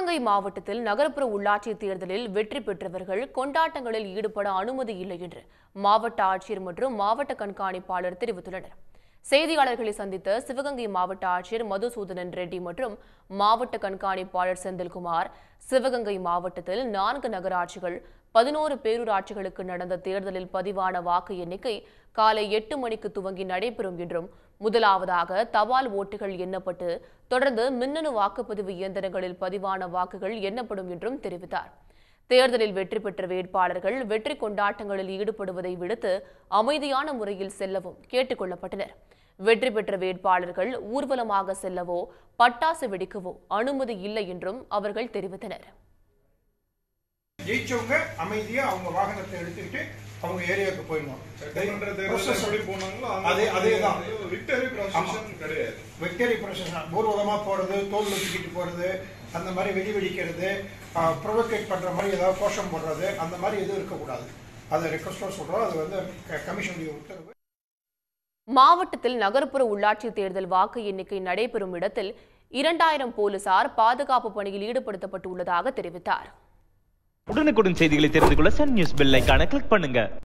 சிவகங்கை மாவட்டத்தில் நகர்ப்புற உள்ளாட்சி தேர்தலில் வெற்றி பெற்றவர்கள் கொண்டாட்டங்களில் ஈடுபட அனுமதி இல்லை என்று மாவட்ட ஆட்சியர் மற்றும் மாவட்ட கண்காணிப்பாளர் தெரிவித்துள்ளனர் செய்தியாளர்களை சந்தித்த சிவகங்கை மாவட்ட ஆட்சியர் மதுசூதனன் ரெட்டி மற்றும் மாவட்ட கண்காணிப்பாளர் செந்தில்குமார் சிவகங்கை மாவட்டத்தில் நான்கு நகராட்சிகள் பதினோரு பேரூராட்சிகளுக்கு நடந்த தேர்தலில் பதிவான வாக்கு எண்ணிக்கை காலை எட்டு மணிக்கு துவங்கி நடைபெறும் என்றும் முதலாவதாக தபால் ஓட்டுகள் எண்ணப்பட்டு தொடர்ந்து மின்னணு வாக்குப்பதிவு இயந்திரங்களில் பதிவான வாக்குகள் எண்ணப்படும் என்றும் தெரிவித்தார் தேர்தலில் வெற்றி பெற்ற வேட்பாளர்கள் வெற்றி கொண்டாட்டங்களில் ஈடுபடுவதை விடுத்து அமைதியான முறையில் செல்லவும் கேட்டுக் கொள்ளப்பட்டனர் வெற்றி பெற்ற வேட்பாளர்கள் ஊர்வலமாக செல்லவோ பட்டாசு வெடிக்கவோ அனுமதி இல்லை என்றும் அவர்கள் தெரிவித்தனர் ஜெயிச்சவங்க அமைதியா அவங்க வாகனத்தை எடுத்துக்கிட்டு அவங்க ஏரியாவுக்கு போயிடணும் சட்டமன்ற தேர்தல் Process எப்படி போனாங்களோ அந்த அதே அதேதான் விக்டரி ப்ராசஸ் கிடையாது வெக்டரி ப்ரொசஸ் ஊர்வலமா போறது தோல்ல தூக்கிட்டு போறது அந்த மாதிரி வெடி வெடிக்கிறது ப்ரொவோகேட் பண்ற மாதிரி ஏதாவது கோஷம் போடுறது அந்த மாதிரி எதுவும் இருக்கக்கூடாது அதை ரெக்வஸ்டா சொல்றோம் அது வந்து கமிஷனுடைய உத்தரவு மாவட்டத்தில் நகர்ப்புற உள்ளாட்சி தேர்தல் வாக்கு எண்ணிக்கை நடைபெறும் இடத்தில் இரண்டாயிரம் போலீசார் பாதுகாப்பு பணியில் ஈடுபடுத்தப்பட்டுள்ளதாக தெரிவித்தார் உடனுக்குடன் செய்திகளை தெரிந்து கொள்ள சன் நியூஸ் பெல் ஐகானை கிளிக் பண்ணுங்க